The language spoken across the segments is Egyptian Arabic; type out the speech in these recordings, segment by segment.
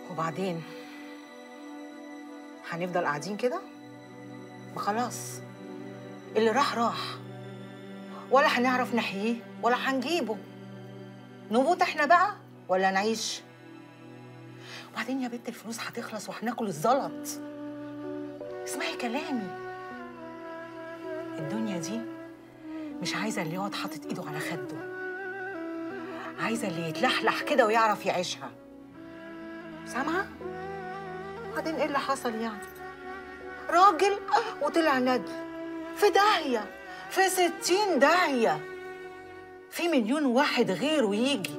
وبعدين هنفضل قاعدين كده ما خلاص اللي راح راح ولا هنعرف نحييه ولا هنجيبه نموت احنا بقى ولا نعيش وبعدين يا بنت الفلوس هتخلص وهناكل الزلط اسمعي كلامي الدنيا دي مش عايزه اللي يقعد حاطط ايده على خده عايزه اللي يتلحلح كده ويعرف يعيشها سامعه وبعدين ايه اللي حصل يعني راجل وطلع ندل في داهيه في ستين داهيه في مليون واحد غيره يجي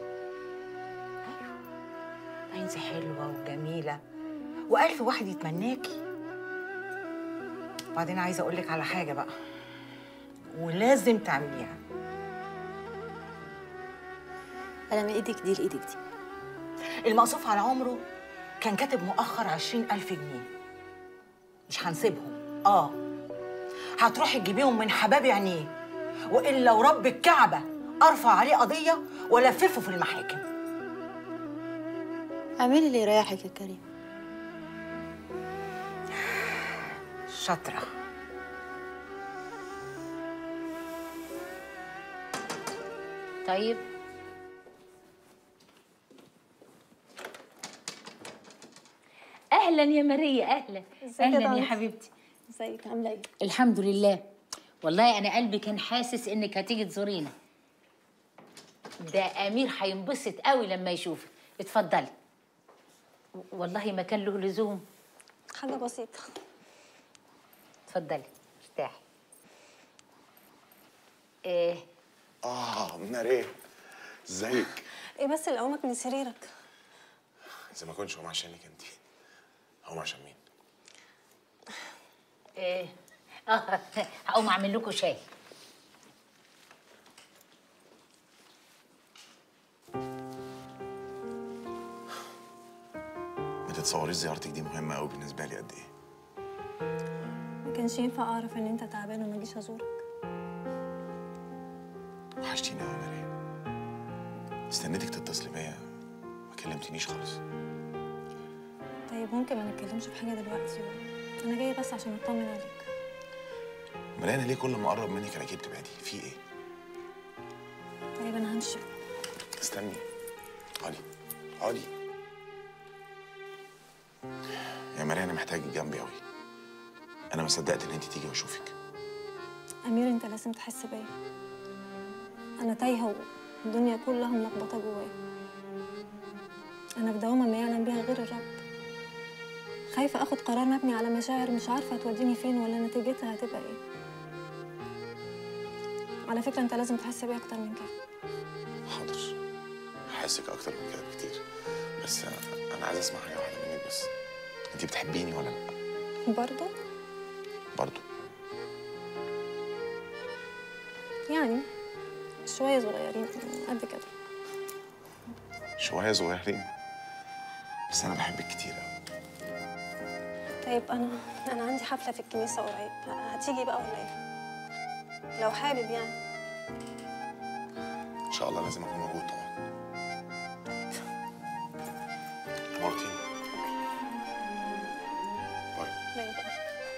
ايوه انت حلوه وجميله والف واحد يتمناكي وبعدين عايزه اقول لك على حاجه بقى ولازم تعمليها انا من ايدك دي لايدك دي المقصوف على عمره كان كاتب مؤخر عشرين ألف جنيه مش هنسيبهم اه هتروحي تجيبيهم من حباب عينيه وإلا ورب الكعبة أرفع عليه قضية وألففه في المحاكم اعملي اللي يريحك يا كريم شاطرة طيب اهلا يا ماريا اهلا ازيك يا اهلا يا طنط؟ حبيبتي ازيك عامله ايه الحمد لله والله انا قلبي كان حاسس انك هتيجي تزورينا ده امير هينبسط قوي لما يشوفك اتفضلي والله ما كان له لزوم حاجه بسيطه اتفضلي ارتاحي ايه اه ماري ازيك ايه بس اللي قومك من سريرك اذا ما كنتش هقوم عشانك انت هقوم عشان مين ايه اه هقوم اعمل لكم شاي ما تتصوريش زيارتك دي مهمه قوي بالنسبه لي قد ايه ما كانش ينفع اعرف ان انت تعبان وما اجيش ازورك وحشتيني قوي يا ماري استنيتك تتصلي بيا ما كلمتنيش خالص طيب ممكن ما نتكلمش في حاجه دلوقتي انا جايه بس عشان اطمن عليك ماري انا ليه كل ما اقرب منك الاقيكي بتبعدي في ايه طيب انا همشي استني علي علي يا ماري انا محتاجك جنبي قوي انا ما صدقت ان انت تيجي واشوفك امير انت لازم تحس بيا انا تايهه والدنيا كلها ملخبطه جوايا انا في دوامه ما يعلم بيها غير الرب خايفه اخد قرار مبني على مشاعر مش عارفه توديني فين ولا نتيجتها هتبقى ايه على فكره انت لازم تحس بيا اكتر من كده حاضر هحسك اكتر من كده بكتير بس انا عايز اسمع حاجه واحده منك بس انت بتحبيني ولا لا برضه برضو يعني شويه صغيرين قد كده شويه صغيرين بس انا بحبك كتير قوي طيب انا انا عندي حفله في الكنيسه قريب هتيجي بقى ولا ايه لو حابب يعني ان شاء الله لازم اكون موجود طبعا نورتيني باي باي باي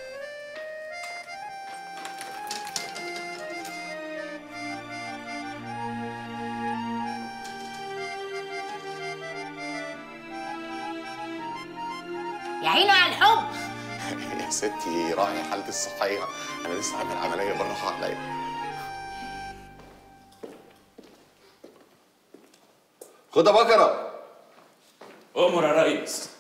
يا عيني على الحب يا ستي راعي حالتي الصحيه انا لسه عامل عمليه بالراحه عليا خد يا بكره امر يا ريس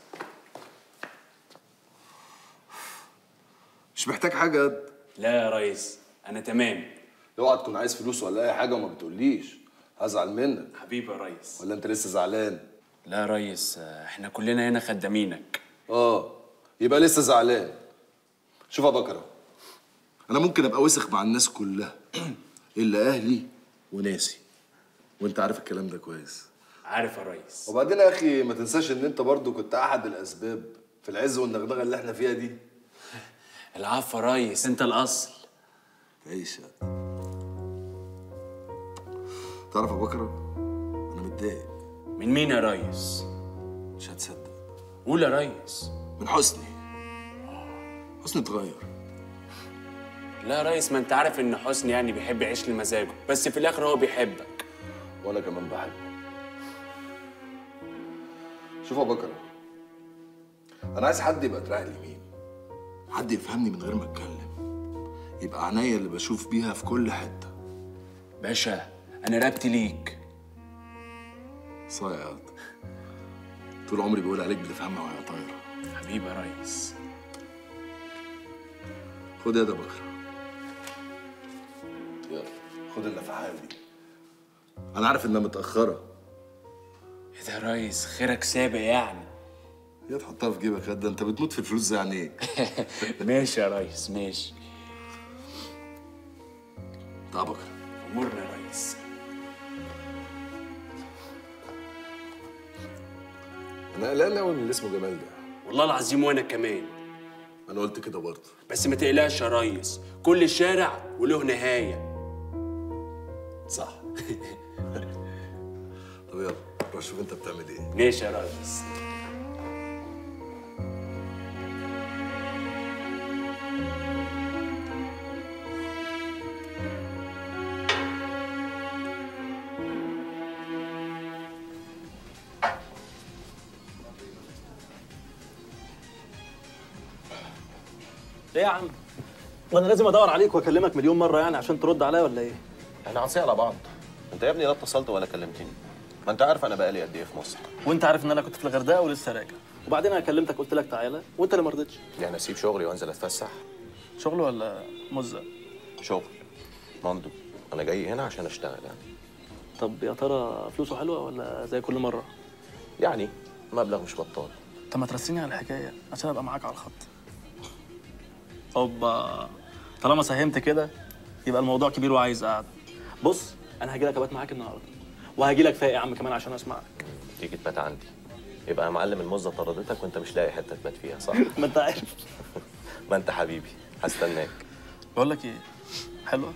مش محتاج حاجه قد لا يا ريس انا تمام اوعى تكون عايز فلوس ولا اي حاجه وما بتقوليش هزعل منك حبيبي يا ريس ولا انت لسه زعلان لا يا ريس احنا كلنا هنا خدامينك اه يبقى لسه زعلان شوف يا بكره انا ممكن ابقى وسخ مع الناس كلها الا اهلي وناسي وانت عارف الكلام ده كويس عارف يا ريس وبعدين يا اخي ما تنساش ان انت برضو كنت احد الاسباب في العز والنغنغه اللي احنا فيها دي العفو يا ريس انت الاصل تعيش تعرف يا بكره انا متضايق من مين يا ريس مش هتصدق قول يا ريس من حسني حسني اتغير لا يا ريس ما انت عارف ان حسني يعني بيحب يعيش لمزاجه بس في الاخر هو بيحبك وانا كمان بحبه شوف يا بكر انا عايز حد يبقى دراعي اليمين حد يفهمني من غير ما اتكلم يبقى عينيا اللي بشوف بيها في كل حته باشا انا رقبتي ليك صايع طول عمري بقول عليك بتفهمها وهي طايره حبيبي يا ريس خد يا ده بكر يلا خد اللفحات دي انا عارف انها متاخره ايه ده يا ريس خيرك سابق يعني يا تحطها في جيبك ده انت بتموت في الفلوس زي عينيك ماشي يا ريس ماشي تعال بكر امورنا يا ريس انا قلقان قوي من اللي اسمه جمال ده والله العظيم وانا كمان انا قلت كده برضه بس ما تقلقش يا ريس كل شارع وله نهايه صح طب يلا روح شوف انت بتعمل ايه ماشي يا ريس ايه يا عم؟ وانا لازم ادور عليك واكلمك مليون مره يعني عشان ترد عليا ولا ايه؟ احنا هنصيع على بعض انت يا ابني لا اتصلت ولا كلمتني ما انت عارف انا بقالي قد ايه في مصر وانت عارف ان انا كنت في الغردقه ولسه راجع وبعدين انا كلمتك قلت لك تعالى وانت اللي ما رضيتش يعني اسيب شغلي وانزل اتفسح شغل ولا مزه؟ شغل مندو انا جاي هنا عشان اشتغل يعني طب يا ترى فلوسه حلوه ولا زي كل مره؟ يعني مبلغ مش بطال طب ما ترسيني على الحكايه عشان ابقى معاك على الخط اوبا طالما ساهمت كده يبقى الموضوع كبير وعايز قعده بص انا هاجي لك ابات معاك النهارده وهاجي لك فايق يا عم كمان عشان اسمعك تيجي تبات عندي يبقى يا معلم المزه طردتك وانت مش لاقي حته تبات فيها صح ما انت عارف ما انت حبيبي هستناك بقول لك ايه حلوه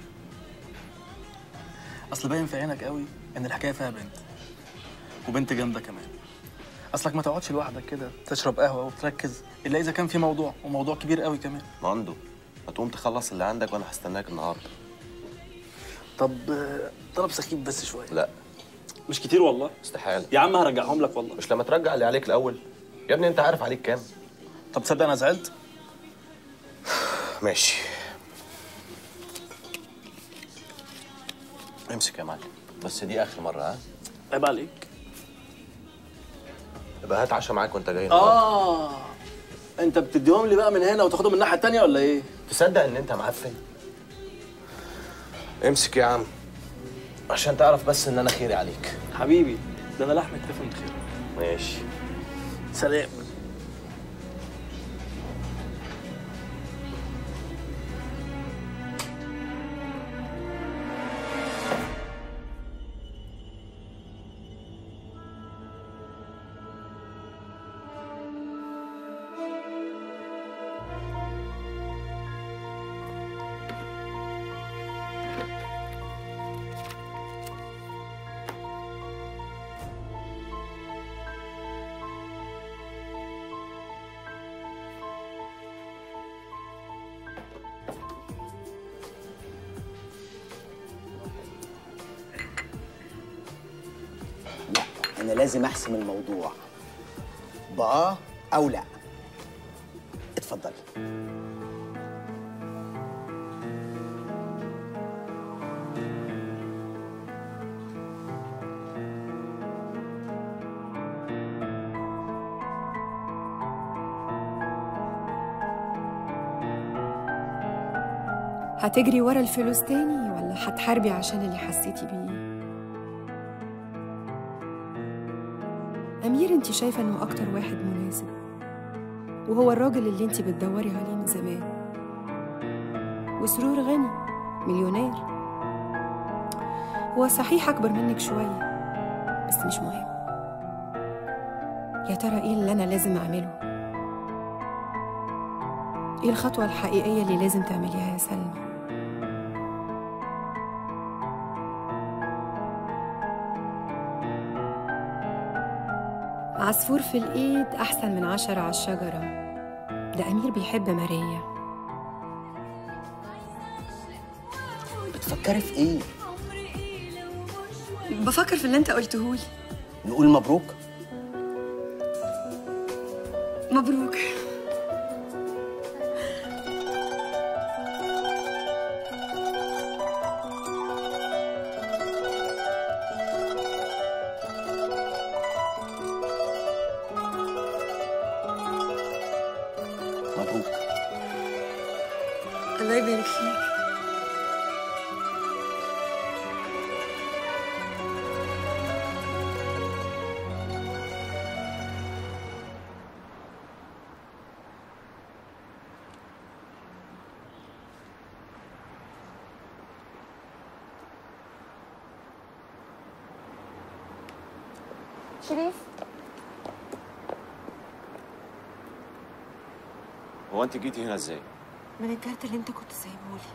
اصل باين في عينك قوي ان الحكايه فيها بنت وبنت جامده كمان اصلك ما تقعدش لوحدك كده تشرب قهوه وتركز الا اذا كان في موضوع وموضوع كبير قوي كمان مندو ما تقوم تخلص اللي عندك وانا هستناك النهارده طب آه، طلب سخيف بس شويه لا مش كتير والله استحاله يا عم هرجعهم لك والله مش لما ترجع اللي عليك الاول يا ابني انت عارف عليك كام طب تصدق انا زعلت ماشي امسك يا معلم بس دي اخر مره ها عيب عليك يبقى هات عشا معاك وانت جاي النهارده اه انت بتديهم لي بقى من هنا وتاخدهم من الناحيه التانيه ولا ايه تصدق ان انت معفن امسك يا عم عشان تعرف بس ان انا خيري عليك حبيبي ده انا لحم كتفي من خير ماشي سلام لا انا لازم احسم الموضوع باه او لا اتفضلي هتجري ورا الفلوس تاني ولا هتحاربي عشان اللي حسيتي بيه أمير انت شايفة انه أكتر واحد مناسب وهو الراجل اللي انت بتدوري عليه من زمان وسرور غني مليونير هو صحيح أكبر منك شوية بس مش مهم يا ترى ايه اللي أنا لازم أعمله ايه الخطوة الحقيقية اللي لازم تعمليها يا سلمى عصفور في الإيد أحسن من عشرة على الشجرة ده أمير بيحب ماريا بتفكري في ايه بفكر في اللي أنت قلتهولي نقول مبروك مبروك مبروك الله يبارك فيك شريف هو انت جيتي هنا ازاي؟ من الجهد اللي انت كنت سايبهولي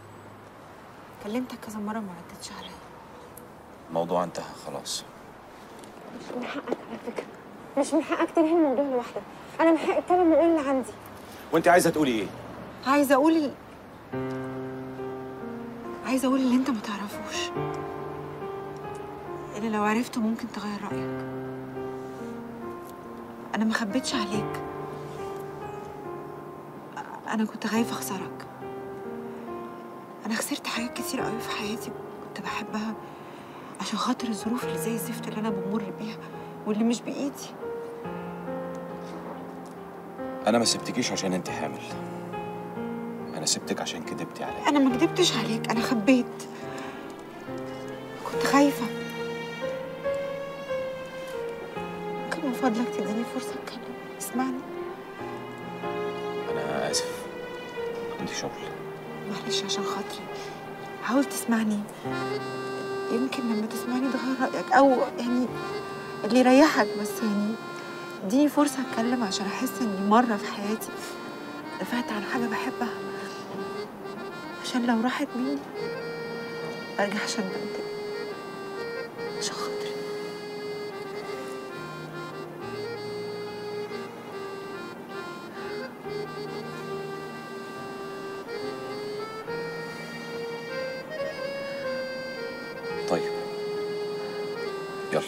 كلمتك كذا مره ما ردتش عليا الموضوع انتهى خلاص مش من حقك على فكرة مش من حقك تنهي الموضوع لوحدك أنا من حقي أتكلم وأقول اللي عندي وانت عايزه تقولي ايه؟ عايزه اقول ال... عايزه اقول اللي انت ما تعرفوش اللي لو عرفته ممكن تغير رايك انا ما خبيتش عليك انا كنت خايفه اخسرك انا خسرت حاجات كتير قوي في حياتي كنت بحبها عشان خاطر الظروف اللي زي الزفت اللي انا بمر بيها واللي مش بايدي انا ما سبتكيش عشان انت حامل انا سبتك عشان كدبتي عليا انا ما كدبتش عليك انا خبيت كنت خايفه كان من فضلك تديني فرصه اتكلم اسمعني انا اسف عندي شغل معلش عشان خاطري حاول تسمعني يمكن لما تسمعني تغير رايك او يعني اللي يريحك بس يعني اديني فرصه اتكلم عشان احس اني مره في حياتي دفعت عن حاجه بحبها عشان لو راحت مني ارجع عشان بنتي عشان خاطري طيب يلا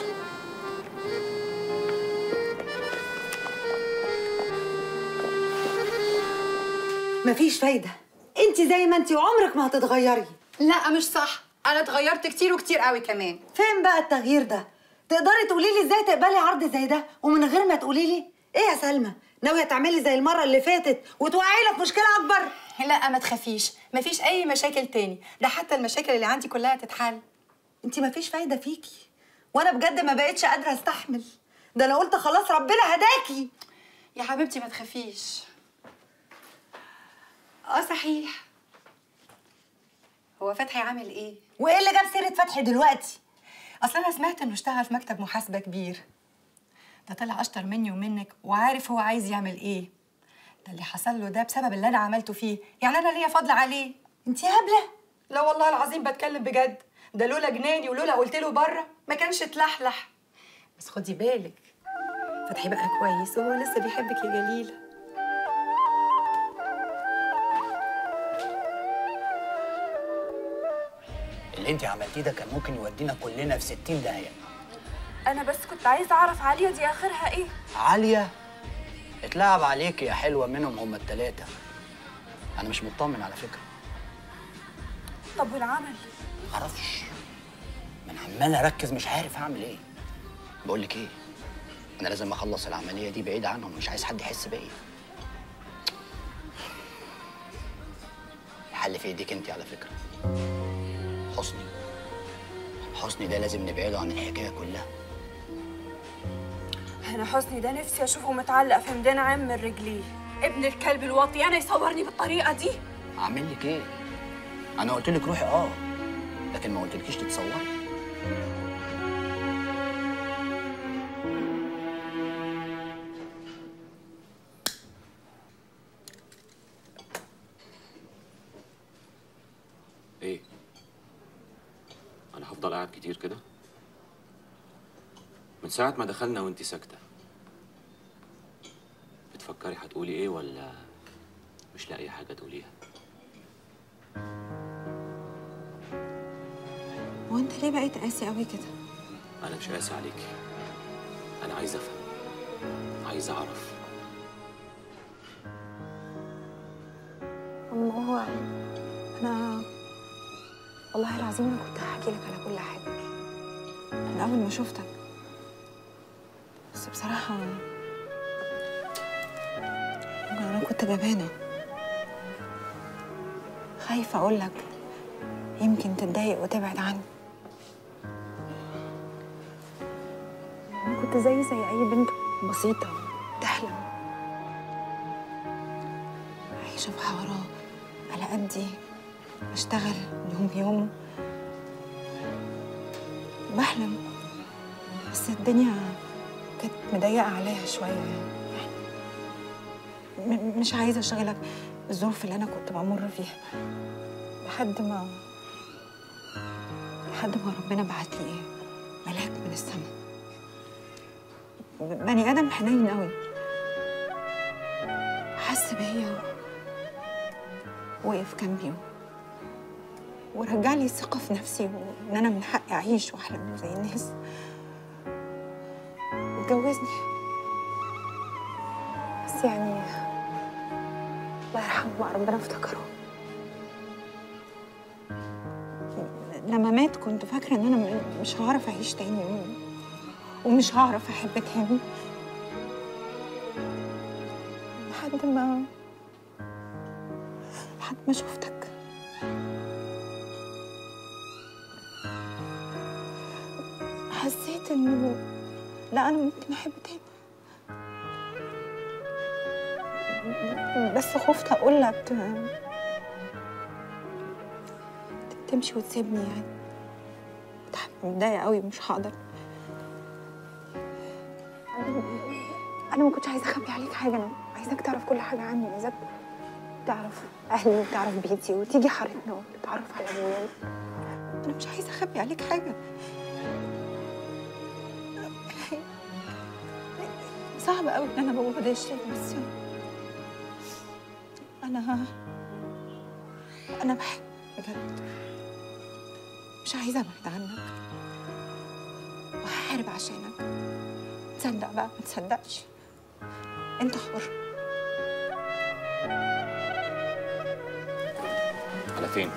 مفيش فايدة انت زي ما انت وعمرك ما هتتغيري لا مش صح انا اتغيرت كتير وكتير قوي كمان فين بقى التغيير ده تقدري تقولي لي ازاي تقبلي عرض زي ده ومن غير ما تقولي لي ايه يا سلمى ناويه تعملي زي المره اللي فاتت وتوقعينا في مشكله اكبر لا ما تخافيش مفيش اي مشاكل تاني ده حتى المشاكل اللي عندي كلها تتحل انت مفيش فايده فيكي وانا بجد ما بقتش قادره استحمل ده انا قلت خلاص ربنا هداكي يا حبيبتي ما تخافيش اه صحيح هو فتحي عامل ايه وايه اللي جاب سيره فتحي دلوقتي اصل انا سمعت انه اشتغل في مكتب محاسبه كبير ده طلع اشطر مني ومنك وعارف هو عايز يعمل ايه ده اللي حصل له ده بسبب اللي انا عملته فيه يعني انا ليا فضل عليه انت هبله لا والله العظيم بتكلم بجد ده لولا جناني ولولا قلت له بره ما كانش اتلحلح بس خدي بالك فتحي بقى كويس وهو لسه بيحبك يا جليله اللي انت عملتيه ده كان ممكن يودينا كلنا في 60 داهيه انا بس كنت عايزه اعرف عاليه دي اخرها ايه عاليه اتلعب عليك يا حلوه منهم هم التلاته انا مش مطمن على فكره طب والعمل معرفش من عمال اركز مش عارف اعمل ايه بقول لك ايه انا لازم اخلص العمليه دي بعيد عنهم مش عايز حد يحس بيا الحل في ايديك انت على فكره حسني حسني ده لازم نبعده عن الحكايه كلها انا حسني ده نفسي اشوفه متعلق في ميدان عام من رجليه ابن الكلب الواطي انا يصورني بالطريقه دي اعمل لك ايه انا قلت لك روحي اه لكن ما قلتلكيش تتصوري ايه انا هفضل قاعد كتير كده من ساعه ما دخلنا وانت ساكته بتفكري هتقولي ايه ولا مش لاقي حاجه تقوليها هو انت ليه بقيت قاسي قوي كده انا مش قاسي عليكي انا عايز افهم عايز اعرف أما هو انا والله العظيم انا كنت هحكي لك على كل حاجه من اول ما شفتك بس بصراحه انا كنت جبانه خايفه اقول لك يمكن تتضايق وتبعد عني انا كنت زي زي اي بنت بسيطه تحلم عايشه في حاره على قدي بشتغل يوم يوم بحلم بس الدنيا كانت مضيقة عليا شوية يعني م- مش عايزة أشغلك بالظروف اللي أنا كنت بمر فيها لحد ما لحد ما ربنا بعت لي ملاك من السماء بني آدم حنين قوي حس بيا وقف جنبي ورجع لي الثقة في نفسي وإن أنا من حقي أعيش وأحلم زي الناس واتجوزني بس يعني الله يرحمه بقى ربنا افتكره لما مات كنت فاكرة إن أنا م- مش هعرف أعيش تاني و- ومش هعرف أحب تاني لحد ما لحد ما شفتك حسيت انه لا انا ممكن احب تاني بس خفت اقول لك ت- تمشي وتسيبني يعني كنت هبقى متضايقه قوي مش هقدر انا ما كنتش عايزه اخبي عليك حاجه انا عايزاك تعرف كل حاجه عني عايزاك تعرف اهلي وتعرف بيتي وتيجي حارتنا وتتعرف على ابويا انا مش عايزه اخبي عليك حاجه صعب قوي ان انا بقول ده الشيء بس انا انا بحب بجد مش عايزه ابعد عنك وهحارب عشانك تصدق بقى ما تصدقش انت حر على فين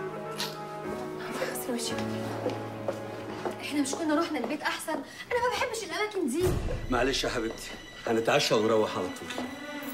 اغسل وشك احنا مش كنا رحنا البيت احسن انا ما بحبش الاماكن دي معلش يا حبيبتي هنتعشى ونروح على طول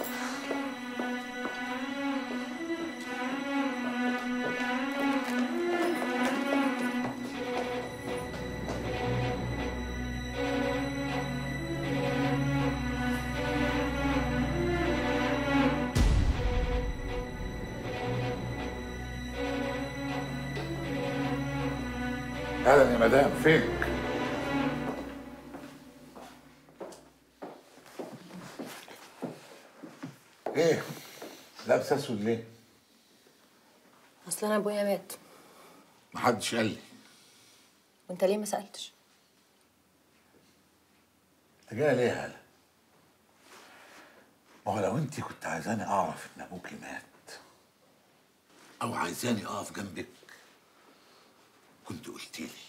اهلا يا مدام فينك؟ ايه؟ لابسه اسود ليه؟ اصل انا ابويا مات محدش قال لي وانت ليه ما سالتش انت جايه ليه يا هلا؟ ما هو لو انت كنت عايزاني اعرف ان ابوكي مات او عايزاني اقف جنبك كنت قلت لي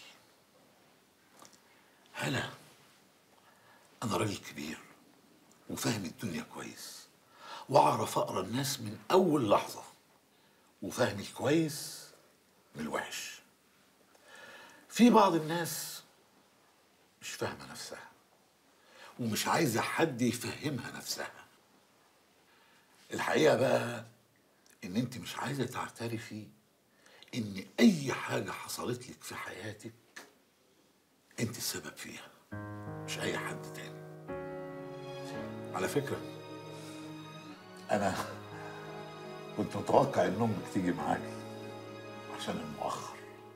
هلا انا راجل كبير وفاهم الدنيا كويس واعرف اقرا الناس من اول لحظه وفاهم الكويس من الوحش في بعض الناس مش فاهمه نفسها ومش عايزه حد يفهمها نفسها الحقيقه بقى ان انت مش عايزه تعترفي ان اي حاجه حصلت لك في حياتك انت السبب فيها مش اي حد تاني على فكره انا كنت متوقع ان امك تيجي معاكي عشان المؤخر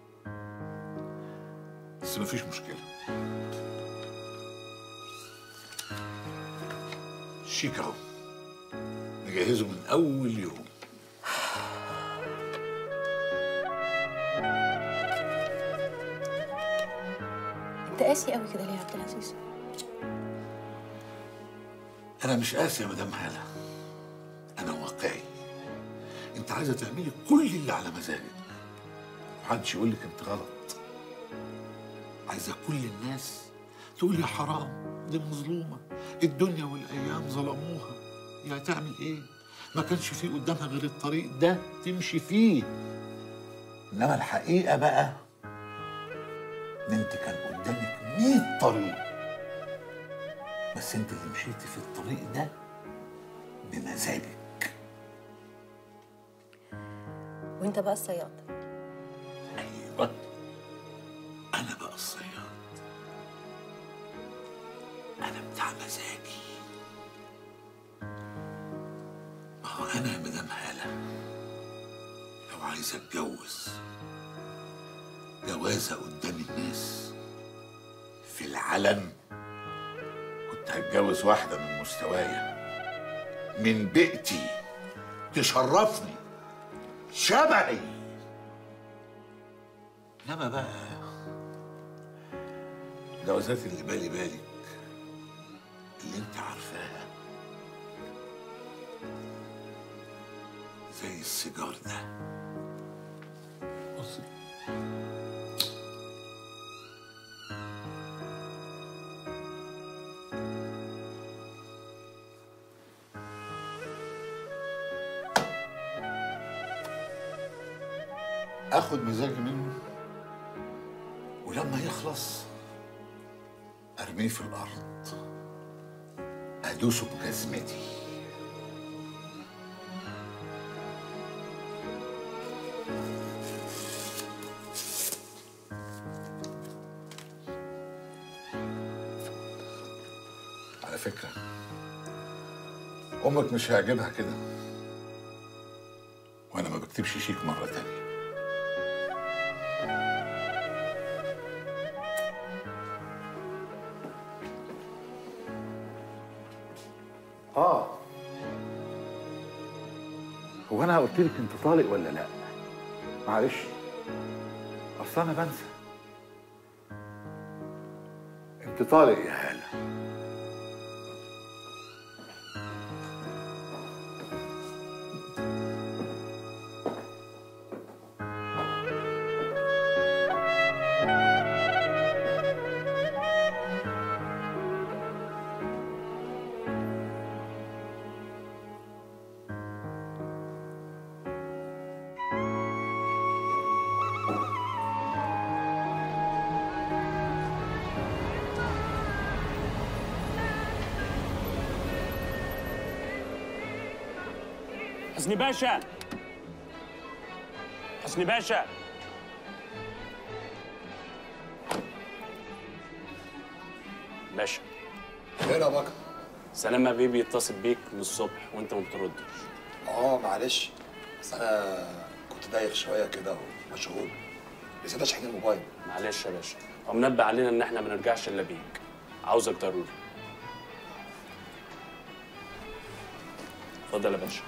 بس مفيش مشكله شيك اهو نجهزه من اول يوم انت قاسي قوي كده ليه يا عبد العزيز انا مش قاسي يا مدام هاله انا واقعي انت عايزه تعملي كل اللي على مزاجك محدش يقول لك انت غلط عايزه كل الناس تقول يا حرام دي مظلومه الدنيا والايام ظلموها يا تعمل ايه ما كانش في قدامها غير الطريق ده تمشي فيه انما الحقيقه بقى ان انت كان قدامك 100 طريق بس انت اللي مشيتي في الطريق ده بمزاجك وانت بقى الصياد ايوه انا بقى الصياد انا بتاع مزاجي ما هو انا يا مدام هاله لو عايز اتجوز جوازه قدام الناس في العلن كنت هتجوز واحده من مستوايا من بيئتي تشرفني شبهي انما بقى الجوازات اللي بالي بالك اللي انت عارفاها زي السيجار ده بصي اخد مزاجي منه ولما يخلص ارميه في الارض ادوسه بجزمتي على فكرة أمك مش هيعجبها كده وأنا ما بكتبش شيك مرة تانية آه هو أنا قلت لك أنت طالق ولا لأ؟ معلش أصل أنا بنسى أنت طالق يا هالة حسني باشا حسني باشا باشا خير يا بكر سلام حبيبي يتصل بيك من الصبح وانت ما بتردش اه معلش بس انا كنت دايخ شويه كده ومشغول نسيت اشحن الموبايل معلش يا باشا هو منبه علينا ان احنا ما نرجعش الا بيك عاوزك ضروري اتفضل يا باشا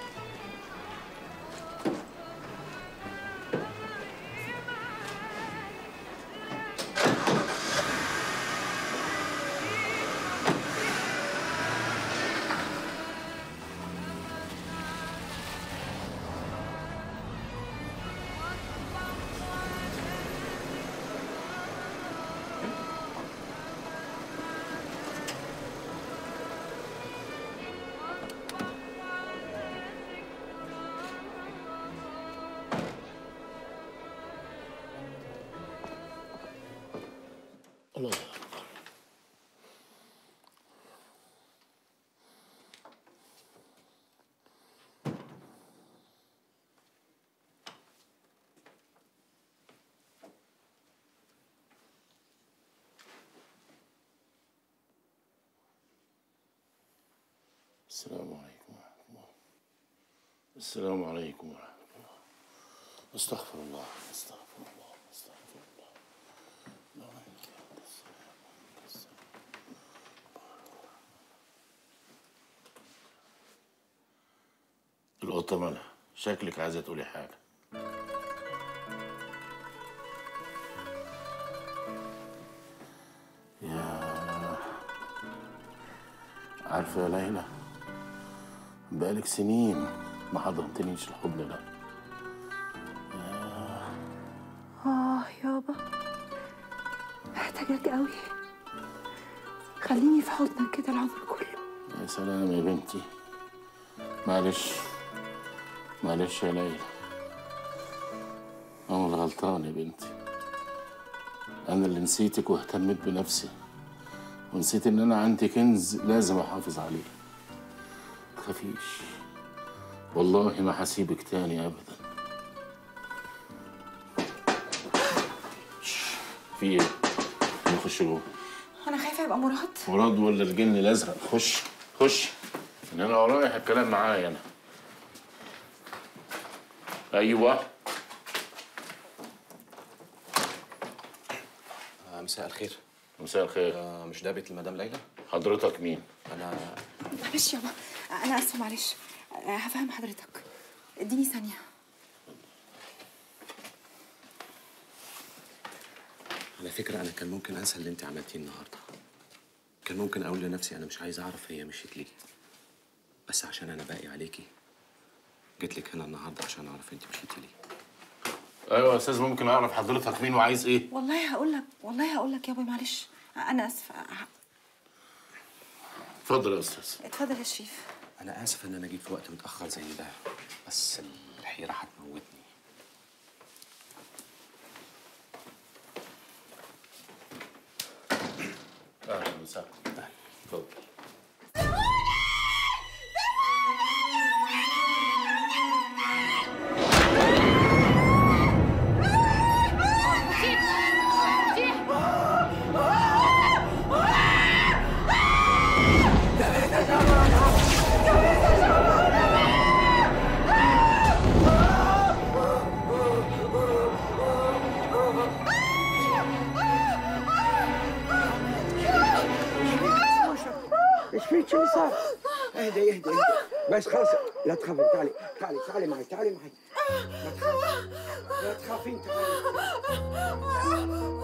الله السلام عليكم ورحمة الله السلام عليكم ورحمة الله استغفر الله استغفر الله استغفر الله القطة مالها شكلك عايزة تقولي حاجة يا عارفة يا ليلى بقالك سنين ما حضنتنيش الحضن ده اه يابا محتاجاك قوي خليني في حضنك كده العمر كله يا سلام يا بنتي معلش معلش يا ليلى أنا اللي غلطان يا بنتي أنا اللي نسيتك واهتميت بنفسي ونسيت إن أنا عندي كنز لازم أحافظ عليه تخافيش والله ما هسيبك تاني أبدا في إيه؟ نخش جوه انا خايفه يبقى مراد مراد ولا الجن الازرق خش خش ان انا ورايح الكلام معايا انا ايوه آه مساء الخير مساء الخير آه مش ده بيت المدام ليلى حضرتك مين انا معلش يابا انا اسفه معلش هفهم حضرتك اديني ثانيه على فكره انا كان ممكن انسى اللي انت عملتيه النهارده كان ممكن اقول لنفسي انا مش عايز اعرف هي مشيت ليه بس عشان انا باقي عليكي جيت لك هنا النهارده عشان اعرف انت مشيتي ليه ايوه يا استاذ ممكن اعرف حضرتك مين وعايز ايه والله هقول لك والله هقول لك يابا معلش انا اسفه اتفضل يا استاذ اتفضل يا شريف انا اسف ان انا جيت في وقت متاخر زي ده بس الحيره هتموتني اهلا وسهلا اتفضل ايش فيك شو اللي صار؟ اهدي اهدي اهدي بس خلاص لا تخافي تعالي تعالي تعالي معي تعالي معي لا تخافي لا تخافين تعالي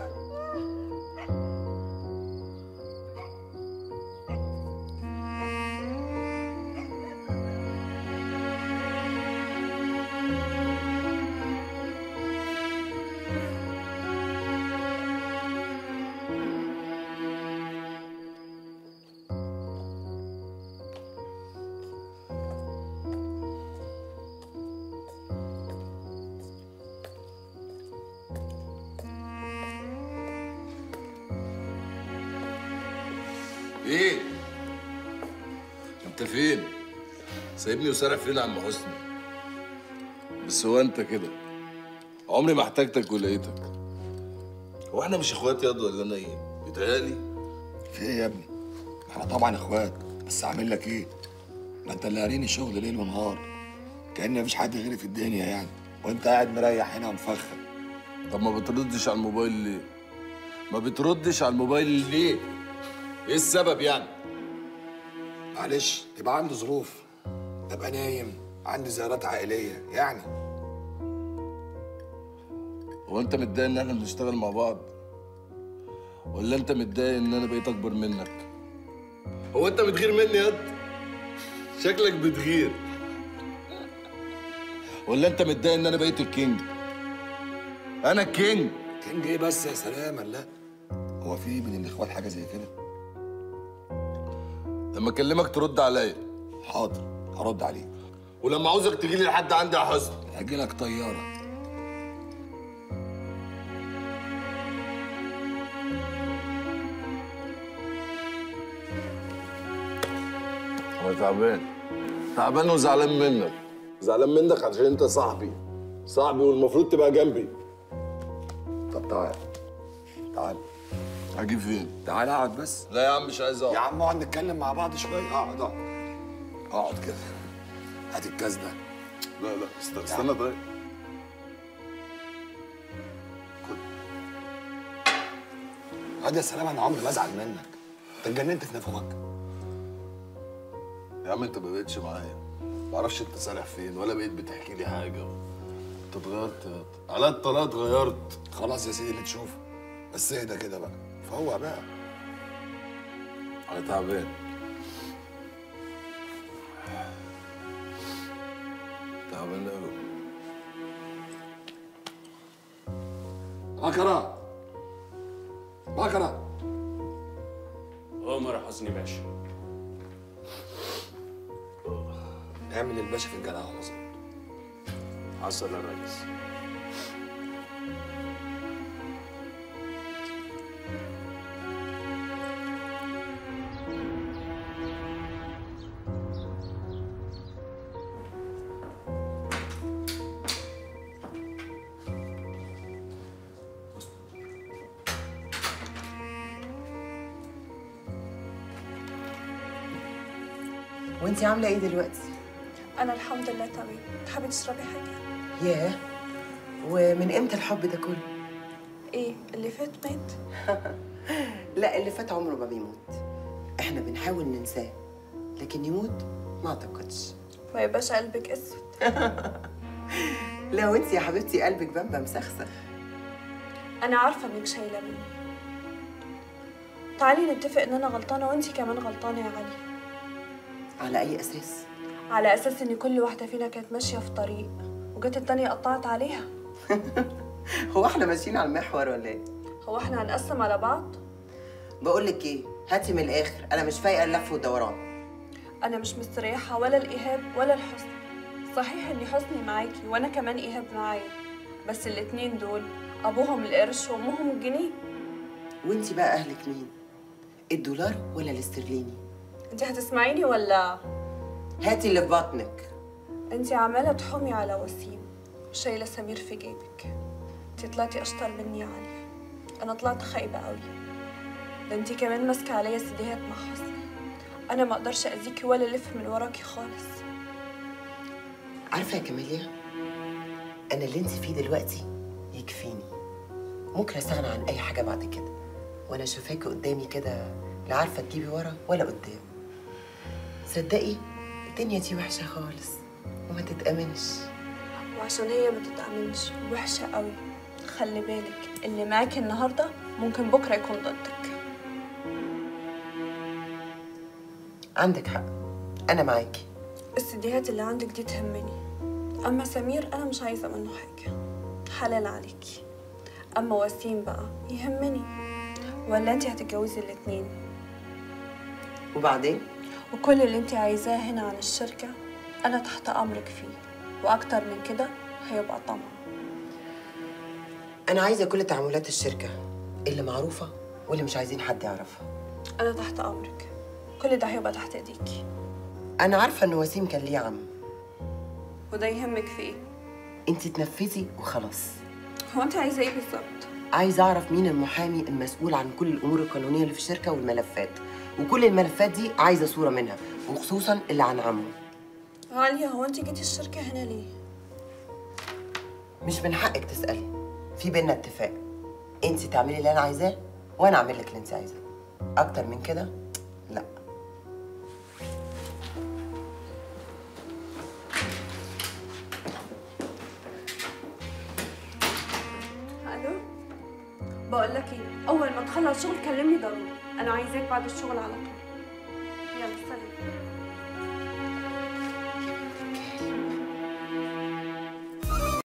ايه انت فين سايبني وسارح فين يا عم حسني بس هو انت كده عمري ما احتاجتك ولقيتك هو احنا مش اخوات ياض ولا انا ايه بيتهيألي في ايه يا ابني؟ احنا طبعا اخوات بس اعمل لك ايه؟ ما انت اللي قاريني شغل ليل ونهار كأن مفيش حد غيري في الدنيا يعني وانت قاعد مريح هنا ومفخم طب ما بتردش على الموبايل ليه ما بتردش على الموبايل ليه ايه السبب يعني معلش يبقى عندي ظروف ابقى نايم عندي زيارات عائليه يعني هو انت متضايق ان احنا بنشتغل مع بعض ولا انت متضايق ان انا بقيت اكبر منك هو انت بتغير مني يا شكلك بتغير ولا انت متضايق ان انا بقيت الكينج انا الكينج كينج ايه بس يا سلامه لا هو في بين الاخوات حاجه زي كده لما اكلمك ترد عليا حاضر هرد عليك ولما عاوزك تجي لي لحد عندي يا حسن هجي لك طياره انا تعبان تعبان وزعلان منك زعلان منك عشان انت صاحبي صاحبي والمفروض تبقى جنبي طب تعال تعال هجي فين تعال اقعد بس لا يا عم مش عايز اقعد يا عم اقعد نتكلم مع بعض شويه اقعد اقعد اقعد كده هات الكاس ده لا لا است- استنى طيب هذا يا سلام انا عمري ما ازعل منك انت اتجننت في نفوخك يا عم انت ما بقتش معايا ما اعرفش انت سارح فين ولا بقيت بتحكي لي حاجه انت اتغيرت يا ط- على الطلاق اتغيرت خلاص يا سيدي اللي تشوفه بس اهدى كده بقى فوق بقى انا تعبان تعبان قوي بكرة بكرة عمر يا حسني باشا اعمل الباشا في الجدع على طول حصل يا ريس وانت عامله ايه دلوقتي انا الحمد لله تمام تحبي تشربي حاجه ياه ومن امتى الحب ده كله ايه اللي فات مات لا اللي فات عمره ما بيموت احنا بنحاول ننساه لكن يموت ما اعتقدش ما يبقاش قلبك اسود لا وانت يا حبيبتي قلبك بامبا مسخسخ انا عارفه انك شايله مني تعالي نتفق ان انا غلطانه وانتي كمان غلطانه يا علي على اي اساس على اساس ان كل واحده فينا كانت ماشيه في طريق وجت التانية قطعت عليها هو احنا ماشيين على المحور ولا ايه هو احنا هنقسم على بعض بقول لك ايه هاتي من الاخر انا مش فايقه اللف والدوران انا مش مستريحه ولا الايهاب ولا الحزن صحيح اني حزني معاكي وانا كمان ايهاب معايا بس الاتنين دول ابوهم القرش وامهم الجنيه وانت بقى اهلك مين الدولار ولا الاسترليني انت هتسمعيني ولا هاتي اللي في بطنك انت عماله تحومي على وسيم وشايله سمير في جيبك انت طلعتي اشطر مني يا علي انا طلعت خايبه قوي ده انت كمان ماسكه عليا سيديهات مع حسني انا ما اقدرش اذيكي ولا الف من وراكي خالص عارفه يا كاميليا انا اللي انت فيه دلوقتي يكفيني ممكن استغنى عن اي حاجه بعد كده وانا شايفاكي قدامي كده لا عارفه تجيبي ورا ولا قدام صدقي الدنيا دي وحشه خالص وما تتامنش وعشان هي ما تتأمنش وحشه قوي خلي بالك اللي معاكي النهارده ممكن بكره يكون ضدك عندك حق انا معاكي السيديهات اللي عندك دي تهمني اما سمير انا مش عايزه منه حاجه حلال عليكي اما وسيم بقى يهمني ولا انت هتتجوزي الاتنين وبعدين وكل اللي انت عايزاه هنا عن الشركه انا تحت امرك فيه واكتر من كده هيبقى طمع انا عايزه كل تعاملات الشركه اللي معروفه واللي مش عايزين حد يعرفها انا تحت امرك كل ده هيبقى تحت ايديكي انا عارفه ان وسيم كان ليه عم وده يهمك في ايه انت تنفذي وخلاص هو انت عايزه ايه بالظبط عايزه اعرف مين المحامي المسؤول عن كل الامور القانونيه اللي في الشركه والملفات وكل الملفات دي عايزه صوره منها وخصوصا اللي عن عمه عالية هو انت جيتي الشركه هنا ليه مش من حقك تسالي في بينا اتفاق انت تعملي اللي انا عايزاه وانا اعمل لك اللي انت عايزاه اكتر من كده لا الو بقول لك ايه اول ما تخلص شغل كلمني ضروري انا عايزاك بعد الشغل على طول